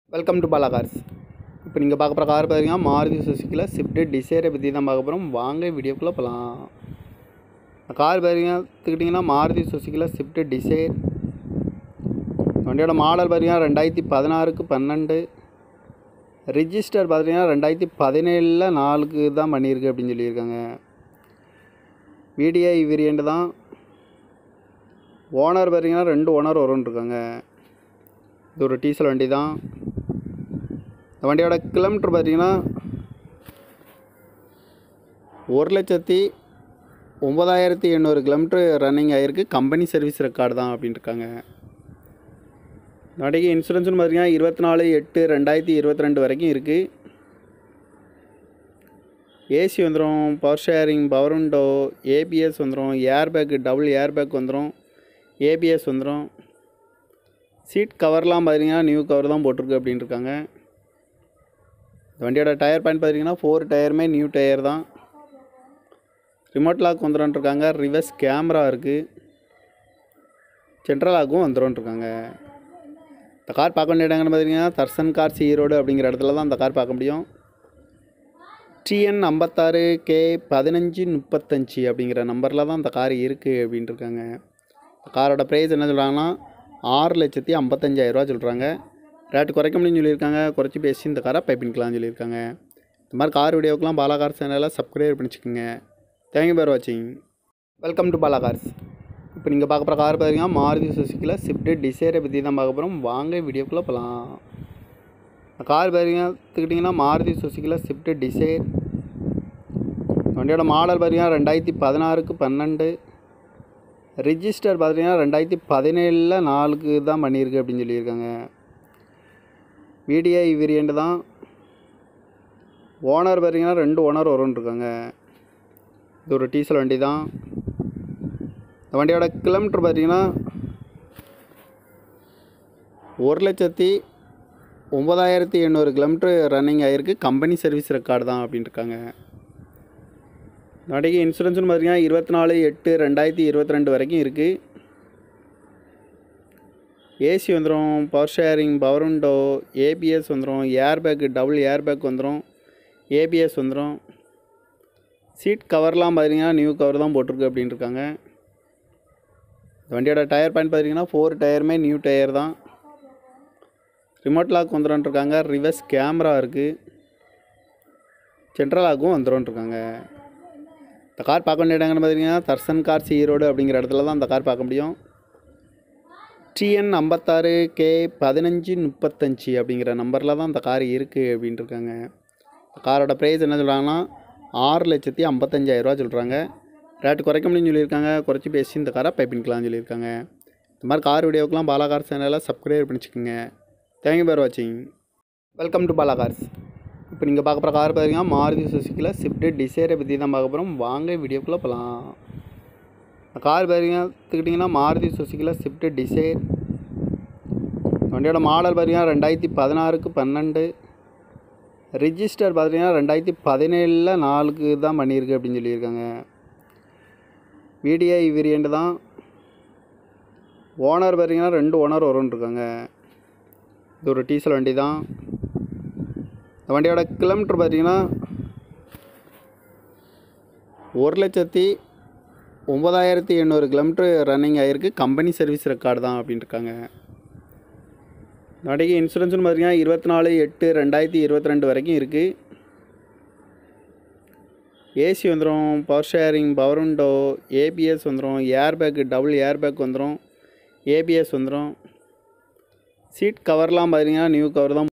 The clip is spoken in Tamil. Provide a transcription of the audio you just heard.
வெல்கம் டு பாலா கார்ஸ் இப்போ நீங்கள் பார்க்க போகிற கார் பார்த்தீங்கன்னா மாருதி சுசுக்கியில் ஸ்விஃப்ட் டிசைரை பற்றி தான் பார்க்க போகிறோம் வாங்க வீடியோக்குள்ளே போகலாம் இந்த கார் பார்த்தீங்கன்னா எடுத்துக்கிட்டிங்கன்னா மாருதி சுசுக்கியில் ஸ்விஃப்ட் டிசைர் வண்டியோட மாடல் பார்த்தீங்கன்னா ரெண்டாயிரத்தி பதினாறுக்கு பன்னெண்டு ரிஜிஸ்டர் பார்த்தீங்கன்னா ரெண்டாயிரத்தி பதினேழில் நாலுக்கு தான் பண்ணியிருக்கு அப்படின்னு சொல்லியிருக்காங்க விடிஐ வேரியண்ட் தான் ஓனர் பார்த்தீங்கன்னா ரெண்டு ஓனர் வரும்னு இருக்காங்க இது ஒரு டீசல் வண்டி தான் இந்த வண்டியோட கிலோமீட்டர் பார்த்தீங்கன்னா ஒரு லட்சத்தி ஒம்பதாயிரத்தி எண்ணூறு கிலோமீட்டர் ரன்னிங் ஆகிருக்கு கம்பெனி சர்வீஸ் ரெக்கார்டு தான் அப்படின்னு இருக்காங்க இந்த வண்டிக்கு இன்சூரன்ஸ்னு பார்த்தீங்கன்னா இருபத்தி நாலு எட்டு ரெண்டாயிரத்தி இருபத்தி ரெண்டு வரைக்கும் இருக்குது ஏசி வந்துடும் power steering power window ABS வந்துடும் airbag double airbag வந்துடும் ஏபிஎஸ் வந்துடும் சீட் கவர்லாம் பார்த்தீங்கன்னா நியூ கவர் தான் போட்டிருக்கு அப்படின்னு இருக்காங்க இந்த வண்டியோட டயர் பாயிண்ட் பார்த்தீங்கன்னா ஃபோர் டயருமே நியூ டயர் தான் ரிமோட் லாக் வந்துடும் இருக்காங்க ரிவர்ஸ் கேமரா இருக்குது சென்ட்ரல் லாக்கும் வந்துடும் இருக்காங்க இந்த கார் பார்க்க வேண்டிய இடங்கள்னு பார்த்தீங்கன்னா தர்சன் கார்ஸ் ஈரோடு அப்படிங்கிற இடத்துல தான் அந்த கார் பார்க்க முடியும் டிஎன் ஐம்பத்தாறு கே பதினஞ்சு முப்பத்தஞ்சு அப்படிங்கிற நம்பரில் தான் இந்த கார் இருக்குது அப்படின்ட்டு இருக்காங்க இந்த காரோட ப்ரைஸ் என்ன சொல்கிறாங்கன்னா ஆறு லட்சத்தி ஐம்பத்தஞ்சாயிரரூவா சொல்கிறாங்க ரேட்டு குறைக்க முடியும்னு சொல்லியிருக்காங்க குறைச்சி பேசி இந்த காரை பைப்பின்கலாம்னு சொல்லியிருக்காங்க இந்த மாதிரி கார் வீடியோக்கெலாம் பாலா கார் சேனலில் சப்ஸ்கிரைப் பண்ணிச்சுக்கோங்க தேங்க்யூ பேர் வாட்சிங் வெல்கம் டு பாலா கார்ஸ் இப்போ நீங்கள் பார்க்க போகிற கார் பார்த்தீங்கன்னா மாருதி சுசுக்கியில் ஸ்விஃப்ட் டிசைரை பற்றி தான் பார்க்க போகிறோம் வாங்க வீடியோக்குள்ளே போகலாம் இந்த கார் பார்த்தீங்கன்னா எடுத்துக்கிட்டிங்கன்னா மாருதி சுசுக்கியில் ஸ்விஃப்ட் டிசைர் வண்டியோட மாடல் பார்த்தீங்கன்னா ரெண்டாயிரத்தி பதினாறுக்கு பன்னெண்டு ரிஜிஸ்டர் பார்த்தீங்கன்னா ரெண்டாயிரத்தி பதினேழில் நாலுக்கு தான் பண்ணியிருக்கு அப்படின்னு சொல்லியிருக்காங்க விடிஐ வேரியண்ட் தான் ஓனர் பார்த்தீங்கன்னா ரெண்டு ஓனர் வரும்னு இருக்காங்க இது ஒரு டீசல் வண்டி தான் இந்த வண்டியோட கிலோமீட்டர் பார்த்தீங்கன்னா ஒரு லட்சத்தி ஒம்பதாயிரத்தி எண்ணூறு கிலோமீட்டர் ரன்னிங் ஆகிருக்கு கம்பெனி சர்வீஸ் ரெக்கார்டு தான் அப்படின்னு இருக்காங்க இந்த வண்டிக்கு இன்சூரன்ஸ்னு பார்த்தீங்கன்னா இருபத்தி நாலு எட்டு ரெண்டாயிரத்தி இருபத்தி ரெண்டு வரைக்கும் இருக்குது ஏசி வந்துடும் power steering power window ABS வந்துடும் airbag double airbag வந்துடும் ஏபிஎஸ் வந்துடும் சீட் கவர்லாம் பார்த்தீங்கன்னா நியூ கவர் தான் போட்டிருக்கு அப்படின்னு இருக்காங்க இந்த வண்டியோட டயர் பாயிண்ட் பார்த்தீங்கன்னா ஃபோர் டயருமே நியூ டயர் தான் ரிமோட் லாக் வந்துடும் இருக்காங்க ரிவர்ஸ் கேமரா இருக்குது சென்ட்ரல் லாக்கும் வந்துடும் இருக்காங்க இந்த கார் பார்க்க வேண்டிய இடங்கள்னு பார்த்தீங்கன்னா தர்சன் கார்ஸ் ஈரோடு அப்படிங்கிற இடத்துல தான் அந்த கார் பார்க்க முடியும் டிஎன் ஐம்பத்தாறு கே பதினஞ்சு முப்பத்தஞ்சு அப்படிங்கிற நம்பரில் தான் அந்த கார் இருக்குது அப்படின்ட்டு இருக்காங்க காரோட ப்ரைஸ் என்ன சொல்கிறாங்கன்னா ஆறு லட்சத்தி ஐம்பத்தஞ்சாயிரரூவா சொல்கிறாங்க ரேட்டு குறைக்க முடியும்னு சொல்லியிருக்காங்க குறைச்சி பேசி இந்த காரை பைப்பின்கலாம்னு சொல்லியிருக்காங்க இந்த மாதிரி கார் வீடியோக்கெலாம் பாலா கார் சேனலில் சப்ஸ்கிரைப் பண்ணிச்சுக்கோங்க தேங்க்யூ பேர் வாட்சிங் வெல்கம் டு பாலா கார்ஸ் இப்போ நீங்கள் பார்க்க போகிற கார் பார்த்தீங்கன்னா மாருதி சுசுக்கியில் ஸ்விஃப்ட் டிசைரை பற்றி தான் பார்க்க போகிறோம் வாங்க வீடியோக்குள்ளே போகலாம் இந்த கார் பார்த்தீங்கன்னா எடுத்துக்கிட்டிங்கன்னா மாருதி சுசுக்கியில் ஸ்விஃப்ட் டிசைர் வண்டியோட மாடல் பார்த்தீங்கன்னா ரெண்டாயிரத்தி பதினாறுக்கு பன்னெண்டு ரிஜிஸ்டர் பார்த்தீங்கன்னா ரெண்டாயிரத்தி பதினேழில் நாலுக்கு தான் பண்ணியிருக்கு அப்படின்னு சொல்லியிருக்காங்க விடிஐ வேரியண்ட் தான் ஓனர் பார்த்தீங்கன்னா ரெண்டு ஓனர் வரும்னு இருக்காங்க இது ஒரு டீசல் வண்டி தான் இந்த வண்டியோட கிலோமீட்டர் பார்த்தீங்கன்னா ஒரு லட்சத்தி ஒம்பதாயிரத்தி எண்ணூறு கிலோமீட்டர் ரன்னிங் ஆகிருக்கு கம்பெனி சர்வீஸ் ரெக்கார்டு தான் அப்படின்னு இருக்காங்க வண்டிக்கு இன்சூரன்ஸ்னு பார்த்தீங்கன்னா இருபத்தி நாலு எட்டு ரெண்டாயிரத்தி இருபத்தி ரெண்டு வரைக்கும் இருக்குது ஏசி வந்துடும் power steering power window ABS வந்துடும் airbag double airbag வந்துடும் ஏபிஎஸ் வந்துடும் சீட் கவர்லாம் பார்த்தீங்கன்னா நியூ கவர் தான்